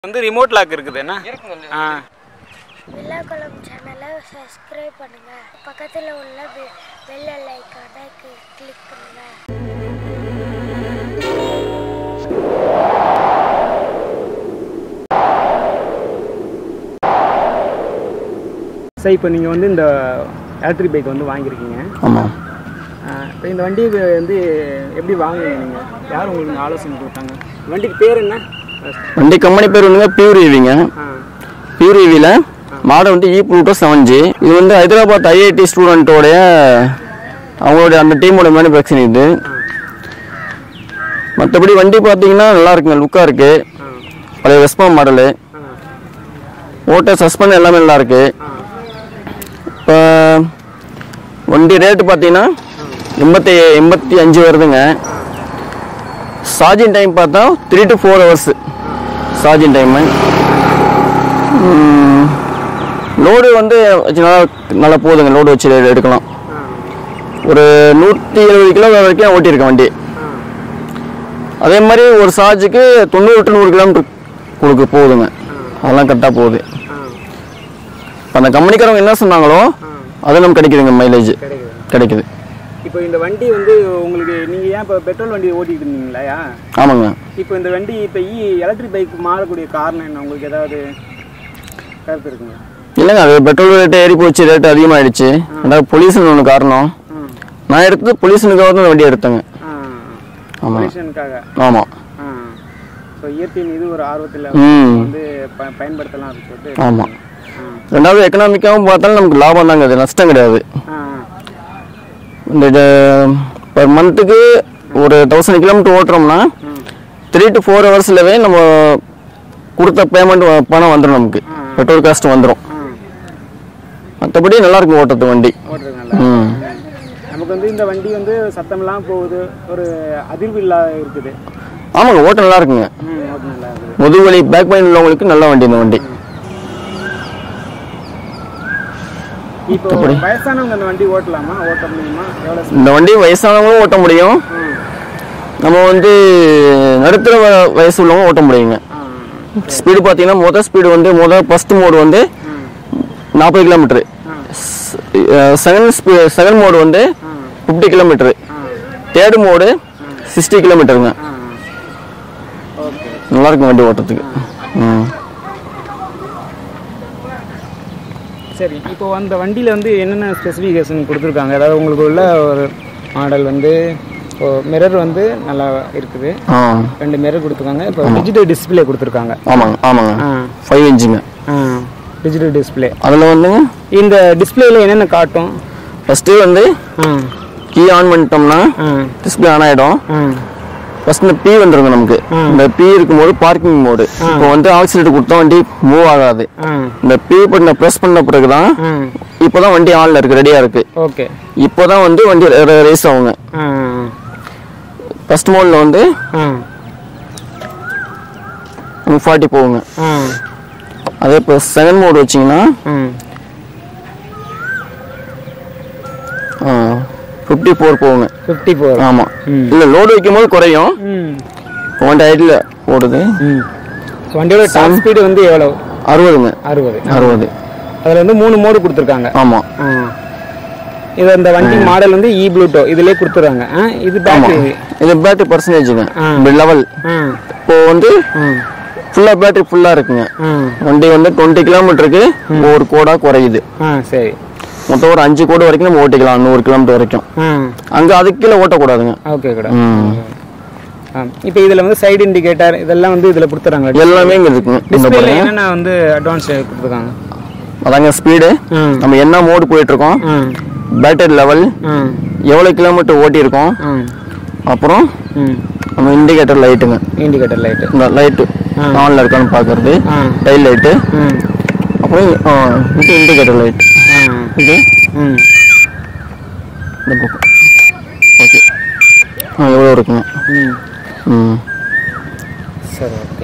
வந்து remote lock இருக்குது என்ன ஆ விழாக்குளம் சேனலை சப்ஸ்கிரைப் பண்ணுங்க பக்கத்தில் உள்ள பெ- பெல் ஐக்கானை கிளிக் பண்ணுங்க சார் இப்போ நீங்கள் வந்து இந்த எலக்ட்ரிக் பைக் வந்து வாங்கியிருக்கீங்க ஆமாம் இப்போ இந்த வண்டி வந்து எப்படி வாங்குவீங்க நீங்கள் யார் உங்களுக்கு இந்த ஆலோசனை கொடுத்தாங்க வண்டிக்கு பேர் என்ன வண்டி கம்பெனி பேர் வந்துங்க பியூர் ஈவிங்க ஆ பியூர் ஈவியில் மாடல் வந்து இ ப்ளூட்டோ செவன் ஜி இது வந்து ஹைதராபாத் ஐஐடி ஸ்டூடெண்ட்டோடைய அவங்களுடைய அந்த டீமோட மேனுஃபேக்சரிங் இது மற்றபடி வண்டி பார்த்தீங்கன்னா நல்லா இருக்குங்க லுக்காக இருக்குது பழைய வெஸ்பா மாடலு ஓட்ட சஸ்பெண்ட் எல்லாமே நல்லா இருக்கு இப்போ வண்டி ரேட்டு பார்த்தீங்கன்னா எண்பத்தி எண்பத்தி அஞ்சு வருதுங்க சார்ஜிங் டைம் பார்த்தா three to four hours charging time load வந்து நல்லா நல்லா போகுதுங்க லோடு வச்சு எடு- எடுக்கலாம் ஒரு நூற்றி எழுபது கிலோ வரைக்கும் ஓட்டியிருக்கேன் வண்டி அதே மாதிரி ஒரு சார்ஜுக்கு தொண்ணூறு டு நூறு கிலோமீட்டர் கொடுக்க போகுதுங்க அதெல்லாம் கரெக்டாக போகுது இப்போ அந்த கம்பெனிக்காரவங்க என்ன சொன்னாங்களோ அது நமக்கு கிடைக்குதுங்க மைலேஜ் கிடைக்குது கிடைக்குது இப்போ இந்த வண்டி வந்து உங்களுக்கு நீங்கள் ஏன் இப்போ பெட்ரோல் வண்டி ஓட்டிட்டு இருந்தீங்களா ஆமாங்க இப்போ இந்த வண்டி இப்போ இ எலக்ட்ரிக் பைக் மாறக்கூடிய காரணம் என்ன உங்களுக்கு ஏதாவது கருத்து இருக்குங்க இல்லைங்க அது பெட்ரோல் ரேட்டு ஏறி போச்சு ரேட்டு அதிகமாகிடுச்சு அதாவது பொல்யூஷன் ஒன்று காரணம் ம் நான் எடுத்தது பொல்யூஷனுக்காக தான் வண்டி எடுத்தேங்க ஆ ஆமாம் பொல்யூஷனுக்காக ஆமாம் ஆ ஸோ இயற்கையின் இது ஒரு ஆர்வத்தில் ம் வந்து ப பயன்படுத்தலாம் அப்படின்னு சொல்லிட்டு ஆமாம் ஆ ரெண்டாவது எக்கனாமிக்காகவும் பார்த்தாலும் நமக்கு லாபம் தாங்க அது நஷ்டம் கிடையாது ஆ இந்த பர் மந்த்துக்கு ஒரு தௌசண்ட் கிலோமீட்டர் ஓட்டுறோம்னா த்ரீ டு ஃபோர் ஹவர்ஸ்லவே நம்ம கொடுத்த பேமெண்ட் பணம் வந்துடும் நமக்கு பெட்ரோல் காஸ்ட் வந்துடும் ஆ மற்றபடி நல்லா இருக்கும் ஓட்டுறது வண்டி ஓட்டுறது நல்லா ம் நமக்கு வந்து இந்த வண்டி வந்து சத்தமெல்லாம் போகுது ஒரு அதிர்வு இல்லாத இருக்குது ஆமாங்க ஓட்ட நல்லா இருக்குங்க ம் ஓட்டு நல்லா இருக்குது முதுகுவலி பேக் பெயின் உள்ளவங்களுக்கு நல்ல வண்டி இந்த வண்டி இப்போ வயசானவங்க இந்த வண்டி ஓட்டலாமா ஓட்ட முடியுமா எவ்வளோ இந்த வண்டி வயசானவங்களும் ஓட்ட முடியும் ம் நம்ம வந்து நடுத்தர வ- வயசு உள்ளவங்க ஓட்ட முடியுங்க ஆ ஸ்பீடு பார்த்தீங்கன்னா மொதல் ஸ்பீடு வந்து மொதல் ஃபர்ஸ்ட் மோடு வந்து ம் நாற்பது கிலோமீட்டரு செகண்ட் ஸ்பீ செகண்ட் மோடு வந்து fifty kilometre third mode sixty கிலோமீட்டருங்க ஆ ஓகே நல்லா இருக்கும் வண்டி ஓட்டுறதுக்கு ம் சரி இப்போ அந்த வண்டியில் வந்து என்னென்ன ஸ்பெசிஃபிகேஷன் கொடுத்துருக்காங்க அதாவது உங்களுக்கு உள்ள ஒரு மாடல் வந்து மிரர் வந்து நல்லா இருக்குது ஆ ரெண்டு மிரர் கொடுத்துருக்காங்க இப்போ டிஜிட்டல் டிஸ்பிளே கொடுத்துருக்காங்க ஆமாங்க ஆமாங்க ஆ ஃபைவ் இன்ச்சுங்க ஆ டிஜிட்டல் டிஸ்பிளே அதில் வந்துங்க இந்த டிஸ்பிளேல என்னென்ன காட்டும் ஃபஸ்ட்டு வந்து ஆ கீ ஆன் பண்ணிட்டோம்னா ஆ டிஸ்பிளே ஆன் ஆகிடும் ஆ ஃபர்ஸ்ட் இந்த பி வந்துருங்க நமக்கு இந்த பி இருக்கும்போது பார்க்கிங் மோடு இப்போ வந்து ஆக்சிலேட்டர் கொடுத்தா வண்டி மூவ் ஆகாது ஆ இந்த பி பட்டனை ப்ரெஸ் பண்ண பிறகு தான் ஆ இப்போ தான் வண்டி ஆனில் இருக்கு ரெடியாக இருக்கு ஓகே இப்போ தான் வந்து வண்டி ரேஸ் ஆகுங்க ஆ ஃபர்ஸ்ட் மோடில் வந்து ஆ ஃபார்ட்டி போகுங்க ஆ அதே இப்போ செகண்ட் மோடு வச்சிங்கன்னா ம் ஃபிஃப்டி ஃபோர் போகுங்க ஃபிஃப்டி ஃபோர் ஆமாம் ம். இல்லை லோடு வைக்கும்போது குறையும் ம் இப்போ வண்டி ஐடியில் ஓடுது ம் வண்டியோட டாப் ஸ்பீடு வந்து எவ்வளோ அறுபதுங்க அறுபது அறுபது அதில் வந்து மூணு மோடு கொடுத்துருக்காங்க ஆமாம் ஆ இது அந்த வண்டி மாடல் வந்து இ ப்ளூட்டோ இதுலயே கொடுத்துறாங்க ஆ இது பேட்டரி இது பேட்டரி பர்சன்டேஜுங்க ஆ. இப்படி லெவல் ஆ இப்போ வந்து ஆ ஃபுல்லாக பேட்டரி ஃபுல்லாக இருக்குங்க ஆ வண்டி வந்து டுவெண்ட்டி கிலோமீட்டருக்கு ஒரு கோடாக குறையுது ஆ சரி மொத்தம் ஒரு அஞ்சு கோடு வரைக்கும் நம்ம ஓட்டிக்கலாம் நூறு கிலோமீட்டர் வரைக்கும் ஆ அங்கே அதுக்கு கீழே ஓட்டக்கூடாதுங்க ஓகே கூட ம் ஆ இப்போ இதில் வந்து சைடு இண்டிகேட்டர் இதெல்லாம் வந்து இதில் கொடுத்துறாங்க எல்லாமே இங்கே இருக்குங்க இந்த டிஸ்பிளேல பாருங்க என்னென்ன வந்து அட்வான்ஸ் கொடுத்துருக்காங்க அதாங்க ஸ்பீடு ம் நம்ம என்ன மோடு போயிட்டு இருக்கோம் ம் பேட்டரி லெவல் ம் எவ்வளோ கிலோமீட்டர் ஓட்டியிருக்கோம் ம் அப்புறம் ம் நம்ம இண்டிகேட்டர் லைட்டுங்க இண்டிகேட்டர் லைட்டு இந்த லைட்டு ஆனில் இருக்கான்னு பார்க்கறது ஆ டைல் லைட்டு ம் அப்புறம் ஆ, இது இண்டிகேட்டர் லைட் ஆ இது ம் இந்த பக்கம் ஓகே ஆ எவ்வளோ இருக்குங்க ம் ம் சரி ஓகே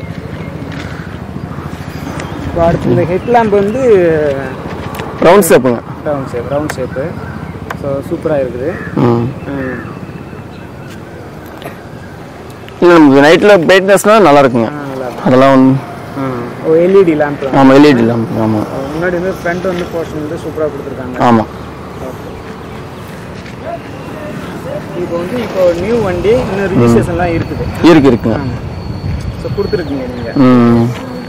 இப்போ அடுத்து இந்த ஹெட் லேம்ப் வந்து ரவுண்ட் ஷேப்புங்க round shape round shape so சூப்பராக இருக்குது ம் ம் இல்லை நமக்கு நைட்டில் பிரைட்னஸ்னால் நல்லா இருக்குங்க ஆ, நல்லா இருக்கு அதெல்லாம் வந்து ஆ ஓ எல்இடி லேம்ப் ஆமாம் எல்இடி லேம்ப் ஆமாம் முன்னாடி வந்து ஃப்ரண்ட் வந்து போர்ஷன் வந்து சூப்பராக கொடுத்துருக்காங்க ஆமாம் இப்போ வந்து இப்போ நியூ வண்டி இன்னும் ரிஜிஸ்ட்ரேஷன்லாம் இருக்குது இருக்கு இருக்குங்க ஸோ கொடுத்துருக்கீங்க நீங்கள் ம்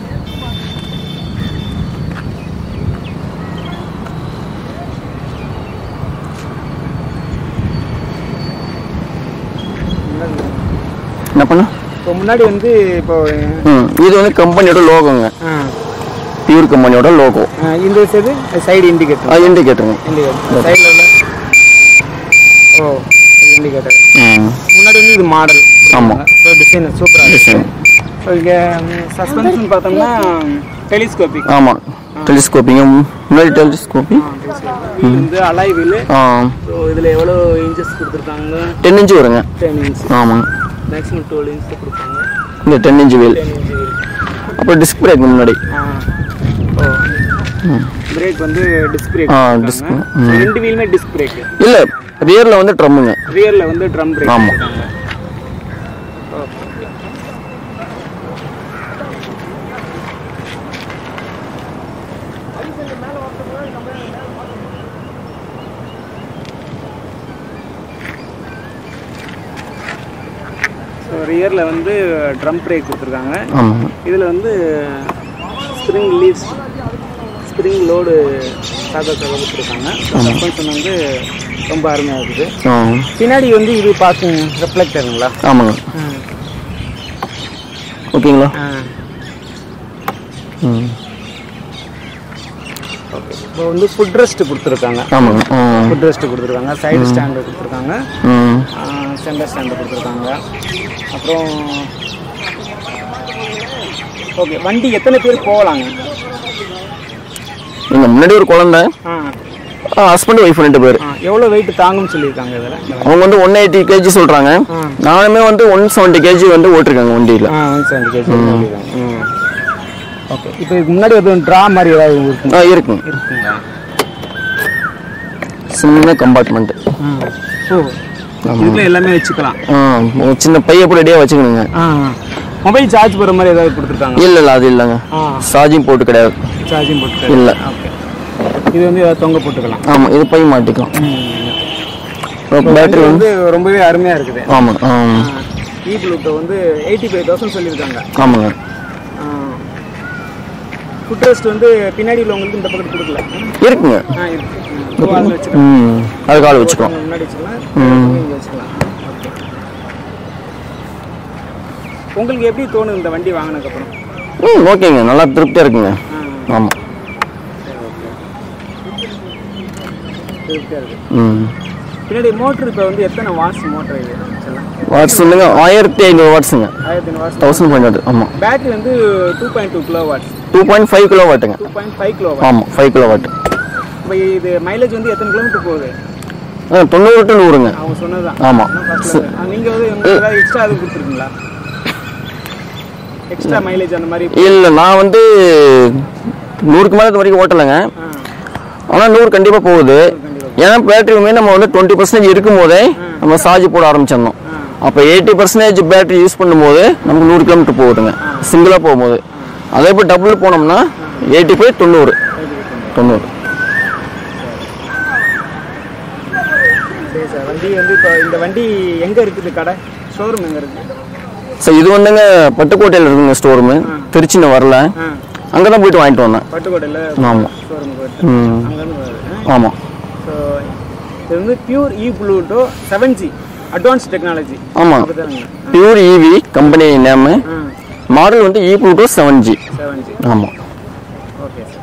என்ன பண்ண இப்போ முன்னாடி வந்து இப்போ ம் இது வந்து கம்பெனியோட லோகோங்க ஆ, பியூர் கம்பெனியோட லோகோ ஆ, இந்த சைடு சைடு இண்டிகேட்டர் அது இண்டிகேட்டருங்க இண்டிகேட்டர் சைடில் உள்ள ஓ இண்டிகேட்டர் ம் முன்னாடி வந்து இது மாடல் ஆமா. ஸோ டிசைன் சூப்பராக இருக்கு டிசைன் ஸோ இங்கே சஸ்பென்ஷன் பார்த்தோம்னா டெலிஸ்கோபிக் ஆமாம் டெலிஸ்கோப்பிங்க முன்னாடி டெலிஸ்கோப்பி வீல் வந்து அலாய் வீல் ஆ ஸோ இதில் எவ்வளோ இன்ச்சஸ் கொடுத்துருக்காங்க டென் இன்ச்சு வருங்க டென் இன்ச் ஆமாங்க மேக்ஸிமம் டுவெல் இன்ச் கொடுப்பாங்க இந்த ten inch wheel ten inch wheel அப்புறம் டிஸ்க் பிரேக் முன்னாடி ஆ ஓ பிரேக் வந்து டிஸ்க் பிரேக் ஆ, disc, ம். ரெண்டு வீலுமே டிஸ்க் பிரேக் இல்லை ரியரில் வந்து ட்ரம்முங்க ரியர்ல வந்து ட்ரம் பிரேக் ஆமா. ஸோ ரியரில் வந்து ட்ரம் பிரேக் கொடுத்துருக்காங்க ஆமாங்க இதில் வந்து ஸ்ப்ரிங் லீவ்ஸ் ஸ்ப்ரிங் லோடு சாதத்தில் கொடுத்துருக்காங்க சஸ்பென்ஷன் வந்து ரொம்ப அருமையாக இருக்குது ஆ பின்னாடி வந்து இது பார்க்கிங் ரெஃப்ளெக்டருங்களா ஆமாங்க ஓகேங்களா ம் ஓகே இப்போ வந்து ஃபுட் ரெஸ்ட் கொடுத்துருக்காங்க ஆமாங்க ஆ ஃபுட் ரெஸ்ட் கொடுத்துருக்காங்க சைடு ஸ்டாண்டு கொடுத்துருக்காங்க ம் சென்டர் ஸ்டாண்டு கொடுத்துருக்காங்க அப்புறம் ஓகே வண்டி எத்தனை பேர் போகலாங்க நீங்கள் முன்னாடி ஒரு குழந்தை ஆ ஹஸ்பண்ட் ஒய்ஃப் ரெண்டு பேர் ஆ எவ்வளோ வெயிட் தாங்கும்னு சொல்லியிருக்காங்க இதில் அவங்க வந்து ஒன் எயிட்டி கேஜி சொல்கிறாங்க ஆ. நானுமே வந்து ஒன் செவன்ட்டி கேஜி வந்து ஓட்டிருக்காங்க வண்டியில் ஆ ஒன் செவன்டி கேஜி ம் ஓகே இப்போ இதுக்கு முன்னாடி ஒரு ட்ரா மாதிரி ஏதாவது இருக்குங்க ஆ இருக்குங்க இருக்குங்களா சின்ன கம்பார்ட்மெண்ட்டு ஓ இதுக்குள்ள எல்லாமே வச்சுக்கலாம் ஆ ஒரு சின்ன பைய கூட ரெடியாக வச்சுக்கணுங்க ஆ மொபைல் சார்ஜ் போடுற மாதிரி ஏதாவது கொடுத்துருக்காங்க இல்லை இல்லை அது இல்லைங்க ஆ சார்ஜிங் போட்டு கிடையாது சார்ஜிங் போட்டு இல்லை ஓகே இது வந்து ஏதாவது தொங்க போட்டுக்கலாம் ஆமாம் இது பை மாட்டிக்கலாம் பேட்டரி பேட்டரி வந்து வந்து ரொம்பவே அருமையாக இருக்குது ஆமாங்க ஆ இ ப்ளூட்டோ வந்து எயிட்டி ஃபைவ் தௌசண்ட் சொல்லியிருக்காங்க ஆமாங்க ஃபுட் ரெஸ்ட் வந்து பின்னாடி உள்ளவங்களுக்கு இந்த பக்கத்து கொடுக்கல இருக்குங்க ஆ இருக்கு ஸோ அதில் வச்சுக்கலாம் ம் அது கால் வச்சுக்கலாம் முன்னாடி வச்சுக்கலாம் ம். இங்கே வச்சுக்கலாம் ஓகே உங்களுக்கு எப்படி தோணுது இந்த வண்டி வாங்கினதுக்கப்புறம் ம் ஓகேங்க நல்லா திருப்தியாக இருக்குங்க ஆமாம் திருப்தியாக இருக்குது ம் பின்னாடி மோட்ரு இப்போ வந்து எத்தனை வாட்ஸ் மோட்டர் இது ஆக்சுவலாக வாட்ஸ் வந்துங்க ஆயிரத்தி ஐநூறு வாட்ஸுங்க ஆயிரத்தி ஐநூறு வாட்ஸ் தௌசண்ட் ஃபைவ் ஹண்ட்ரட் ஆமாம் பேட்டரி வந்து two point two kilo watts two point five kilo வாட்டுங்க two point five kilo watt ஆமாம் ஃபைவ் கிலோ வாட் இப்போ இது மைலேஜ் வந்து எத்தனை கிலோமீட்டர் போகுது ஆ தொண்ணூறு டு நூறுங்க அவங்க சொன்னதுதான் ஆமாம் நீங்கள் வந்து உங்களுக்கு ஏதாவது எக்ஸ்ட்ரா எதுவும் கொடுத்துருக்கீங்களா எக்ஸ்ட்ரா மைலேஜ் அந்த மாதிரி இல்லை நான் வந்து நூறுக்கு மேலே இது வரைக்கும் ஓட்டலைங்க ஆ ஆனால் நூறு கண்டிப்பாக போகுது ஏன்னா பேட்டரியுமே நம்ம வந்து டுவெண்ட்டி பர்சன்டேஜ் இருக்கும் போதே நம்ம சார்ஜ் போட ஆரம்பிச்சிடணும் அப்போ எயிட்டி பர்சன்டேஜ் பேட்டரி யூஸ் பண்ணும்போது நமக்கு நூறு கிலோமீட்டர் போகுதுங்க சிங்கிளாக போகும்போது அதே இப்போ டபுள் போனோம்னா எயிட்டி ஃபைவ் தொண்ணூறு தொண்ணூறு சரி சார் வண்டி வந்து இப்போ இந்த வண்டி எங்கே இருக்குது கடை ஷோரூம் எங்கே இருக்குது ஸோ இது வந்துங்க பட்டுக்கோட்டையில் இருக்குங்க ஸ்டோரூமு திருச்சின்னு வரல ஆ அங்கே தான் போயிட்டு வாங்கிட்டு வந்தேன் பட்டுக்கோட்டையில் ஆமாம் ஷோரூம் போயிட்டு ம் அங்கேருந்து வருது ஆமாம் ஸோ இது வந்து pure e Pluto seven G advance technology ஆமாம் அப்படிதானுங்க பியூர் இவி கம்பெனி நேமு ஆ மாடல் வந்து e Pluto seven G seven G ஆமாம் ஓகே சார்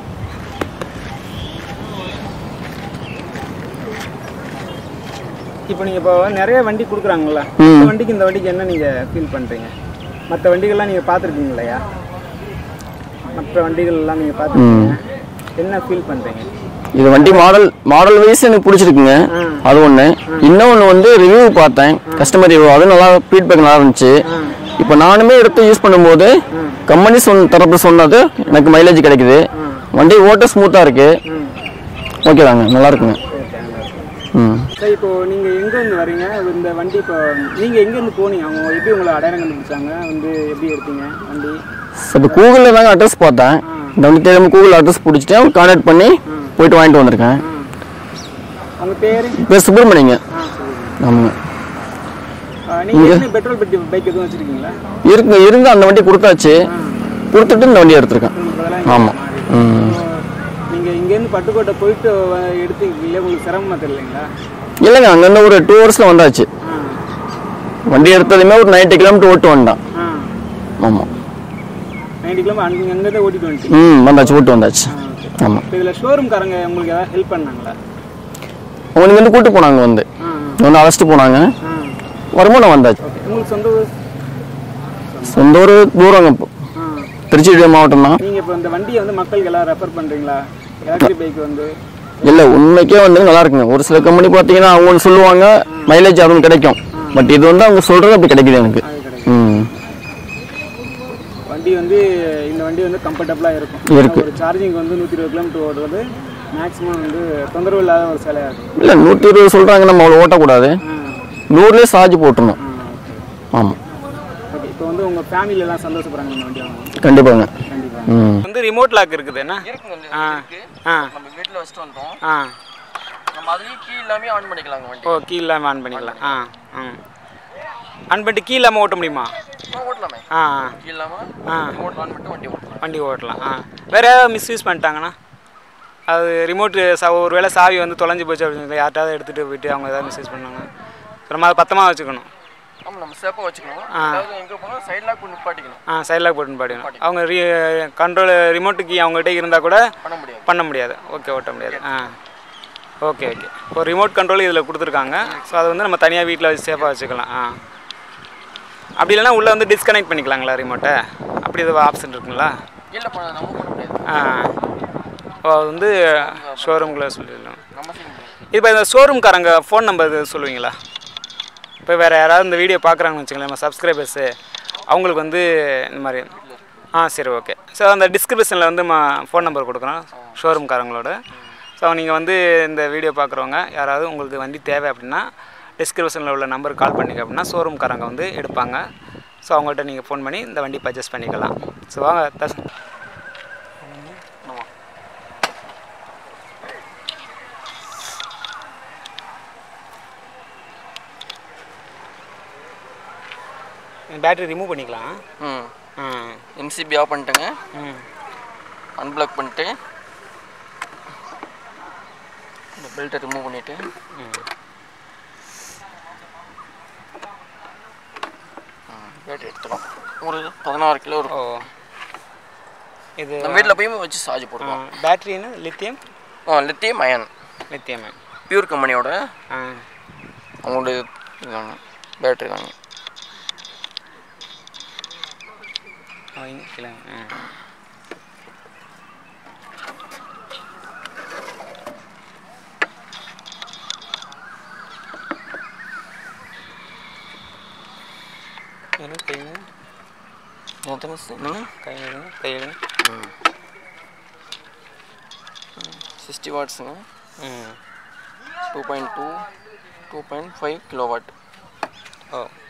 இப்போ நீங்கள் இப்போ நிறைய வண்டி கொடுக்குறாங்கல்ல ம். இந்த வண்டிக்கு இந்த வண்டிக்கு என்ன நீங்கள் ஃபீல் பண்ணுறீங்க மற்ற வண்டிகள்லாம் நீங்கள் பார்த்துருக்கீங்க இல்லையா மற்ற வண்டிகள் எல்லாம் நீங்கள் பார்த்துருக்கீங்க என்ன ஃபீல் பண்ணுறீங்க இது வண்டி மாடல் மாடல் வைஸ் எனக்கு பிடிச்சிருக்குங்க ஆ. அது ஒன்று இன்னொன்று வந்து ரிவ்யூ பார்த்தேன் கஸ்டமர் ரிவ்யூ அது நல்லா ஃபீட்பேக் நல்லா இருந்துச்சு ஆ இப்போ நானுமே எடுத்து யூஸ் பண்ணும்போது கம்பெனி சொன்ன தரப்பு சொன்னது எனக்கு மைலேஜ் கிடைக்குது வண்டி ஓட்ட ஸ்மூத்தாக இருக்கு ம் ஓகே தாங்க நல்லா இருக்குங்க ஓகே ம் சார் இப்போ நீங்கள் எங்கேருந்து வரீங்க இந்த வண்டி இப்போ நீங்கள் எங்கேருந்து போனீங்க அவங்க எப்படி உங்களை அடையாளம் கண்டுபிடிச்சாங்க வந்து எப்படி எடுத்தீங்க வண்டி இப்போ கூகுளில் தாங்க அட்ரஸ் பார்த்தேன் இந்த வண்டி தெரியாமல் கூகுள் அட்ரஸ் பிடிச்சிட்டு கான்டாக்ட் பண்ணி போயிட்டு வாங்கிட்டு வந்திருக்கேன் உங்கள் பேர் பேர் சுப்பிரமணியங்க ஆ சொல்லுங்கள் ஆமாங்க நீங்கள் என்ன பெட்ரோல் பெட்டி பைக் எதுவும் வச்சுருக்கீங்களா இருக்கு இருந்து அந்த வண்டி கொடுத்தாச்சு கொடுத்துட்டு இந்த வண்டி எடுத்திருக்கேன் ஆமாம் ம் நீங்கள் இங்கேருந்து பட்டுக்கோட்டை போயிட்டு வ- எடுத்தீங்க உங்களுக்கு சிரமமாக தெரியலைங்களா இல்லைங்க அங்கேருந்து ஒரு டூ ஹவர்ஸில் வந்தாச்சு ஆ வண்டி எடுத்ததுமே ஒரு நைன்ட்டி கிலோமீட்டர் ஓட்டு வந்தான் ஆ ஆமாம் நைன்டி கிலோமீட்டர் அங்கே அங்கேருந்து ஓட்டிட்டு வந்துட்டு ம் வந்தாச்சு ஓட்டு வந்தாச்சு ஆமாம் இப்போ இதில் ஷோரூம்காரங்க உங்களுக்கு ஏதாவது ஹெல்ப் பண்ணாங்களா அவங்க வந்து கூட்டு போனாங்க வந்து ஆ வந்து அழைச்சிட்டு போனாங்க ஆ வரும்போது நான் வந்தாச்சு ஓகே உங்களுக்கு சொந்த ஊர் சொந்த ஒரு தூரங்க இப்போ ஆ திருச்சி மாவட்டம் தான் நீங்கள் இப்போ இந்த வண்டியை வந்து மக்களுக்கு எல்லாம் ரெஃபர் பண்ணுறீங்களா எலக்ட்ரிக் பைக் வந்து இல்லை உண்மைக்கே வந்து நல்லா இருக்குங்க ஒரு சில கம்பெனி பார்த்தீங்கன்னா அவங்க ஒண்ணு சொல்லுவாங்க மைலேஜ் அதுவும் கிடைக்கும் பட் இது வந்து அவங்க சொல்கிறது அப்படி கிடைக்குது எனக்கு அது கிடைக்கும் ம் வண்டி வந்து இந்த வண்டி வந்து கம்ஃபர்டபுளாக இருக்கும் இருக்கு. ஒரு சார்ஜிங் வந்து நூற்றி இருபது கிலோமீட்டர் ஓடுறது மேக்ஸிமம் வந்து தொந்தரவு இல்லாத ஒரு சிலையாக இருக்கும் இல்லை நூற்றி இருபது சொல்கிறாங்க நம்ம அவ்வளோ ஓட்டக்கூடாது ஆ நூறுலேயே சார்ஜ் போட்டுருணும் ஆ ஓகே ஆமாம் ஓகே இப்போ வந்து உங்கள் ஃபேமிலியெல்லாம் சந்தோஷப்படுறாங்க இந்த வண்டி வாங்க கண்டிப்பாங்க கண்டிப்பாக ம் வந்து ரிமோட் லாக் இருக்குது என்ன ஆ ஆ நம்ம வீட்டில் வச்சுட்டு வந்தோம் ஆ நம்ம அதுலேயும் கீ எல்லாமே ஆன் பண்ணிக்கலாங்க வண்டி ஓ கீ இல்லாமல் ஆன் பண்ணிக்கலாம் ஆ ம் ஆன் பண்ணிட்டு கீ இல்லாமல் ஓட்ட முடியுமா ஓட்டலாமே ஆ கீ இல்லாமல் ஆ ரிமோட் ஆன் பண்ணிட்டு வண்டி ஓட்டலாம் வண்டி ஓட்டலாம் ஆ வேறு ஏதாவது மிஸ்யூஸ் பண்ணிட்டாங்கன்னா அது ரிமோட்டு சா ஒரு வேளை சாவி வந்து தொலைஞ்சு போச்சு அப்படின்னு யார்ட்டாவது எடுத்துகிட்டு போயிட்டு அவங்க ஏதாவது மிஸ்யூஸ் பண்ணாங்க நம்ம அதை பத்திரமா வச்சுக்கணும் ஆமாம் நம்ம சேஃபாக வச்சுக்கணும் ஆ. அதாவது எங்கே போனால் சைட் லாக் பண்ணி நிப்பாட்டிக்கணும் ஆ சைடில் போட்டு பாடிக்கணும் அவங்க ரீ கண்ட்ரோல் ரிமோட்டு கீ அவங்ககிட்ட இருந்தால் கூட பண்ண முடியாது பண்ண முடியாது ஓகே ஓட்ட முடியாது ஆ ஓகே ஓகே இப்போ ரிமோட் கண்ட்ரோல் இதில் கொடுத்துருக்காங்க ஸோ அதை வந்து நம்ம தனியாக வீட்டில் வச்சு சேஃபாக வச்சுக்கலாம் ஆ அப்படி இல்லைன்னா உள்ளே வந்து டிஸ்கனெக்ட் பண்ணிக்கலாங்களா ரிமோட்டை அப்படி எதுவும் ஆப்ஷன் இருக்குங்களா இல்லை பண்ண நம்ம பண்ண முடியாது ஆ ஓ அது வந்து ஷோரூம்குள்ளே சொல்லிடலாம் நம்ம செய்ய முடியாது இப்போ இந்த ஷோரூம்காரங்க ஃபோன் நம்பர் சொல்லுவீங்களா இப்போ வேறு யாராவது இந்த வீடியோ பார்க்குறாங்கன்னு வச்சுங்களேன் நம்ம சப்ஸ்கிரைபர்ஸு அவங்களுக்கு வந்து இந்த மாதிரி ஆ சரி ஓகே ஸோ அந்த டிஸ்கிரிப்ஷனில் வந்து நம்ம ஃபோன் நம்பர் கொடுக்குறோம் ஷோரூம்காரங்களோட ஸோ நீங்கள் வந்து இந்த வீடியோ பார்க்குறவங்க யாராவது உங்களுக்கு வண்டி தேவை அப்படின்னா டிஸ்கிரிப்ஷனில் உள்ள நம்பருக்கு கால் பண்ணிங்க அப்படின்னா ஷோரூம்காரங்க வந்து எடுப்பாங்க ஸோ அவங்கள்ட்ட நீங்கள் ஃபோன் பண்ணி இந்த வண்டி பர்ச்சேஸ் பண்ணிக்கலாம் ஸோ வாங்க தஸ் பேட்டரி ரிமூவ் பண்ணிக்கலாம் ம் ஆ எம்சிபி ஆஃப் பண்ணிட்டேங்க ம் அன்பிளாக் பண்ணிட்டு இந்த பெல்ட்டை ரிமூவ் பண்ணிவிட்டு பேட்டரி எடுத்துடும் ஒரு பதினாறு கிலோ ஓ இருக்கும் இது நம்ம வீட்டில் போய் வச்சு சார்ஜ் போட்டுக்கலாம் பேட்டரின்னு லித்தியம் ஆ லித்தியம் அயன் லித்தியம் பியூர் கம்பெனியோட ஆ அவங்களுடைய இதுதாங்க பேட்டரி தாங்க அவங்க கீழே ஆ என்ன கைங்க எத்தனை என்னங்க கை எடுங்க கை எடுங்க சிக்ஸ்டி வாட்ஸுங்க ம் two point two two point five kilo watt ஓ